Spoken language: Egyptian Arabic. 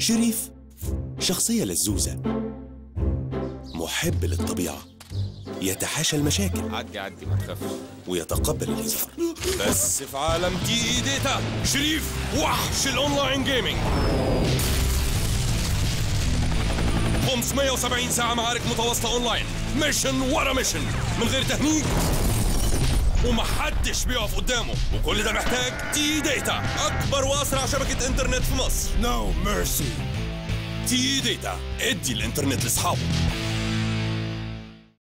شريف شخصية لزوزة محب للطبيعة يتحاشى المشاكل عدي عدي ما تخافش ويتقبل الهزار بس في عالم تي اي ديتا شريف وحش الاونلاين جيمنج 570 ساعة معارك متواصلة اونلاين ميشن ورا ميشن من غير تهنيج ومحدش بيقف قدامه وكل ده محتاج تي داتا اكبر واسرع شبكة انترنت في مصر No mercy. تي داتا ادي الانترنت لاصحابه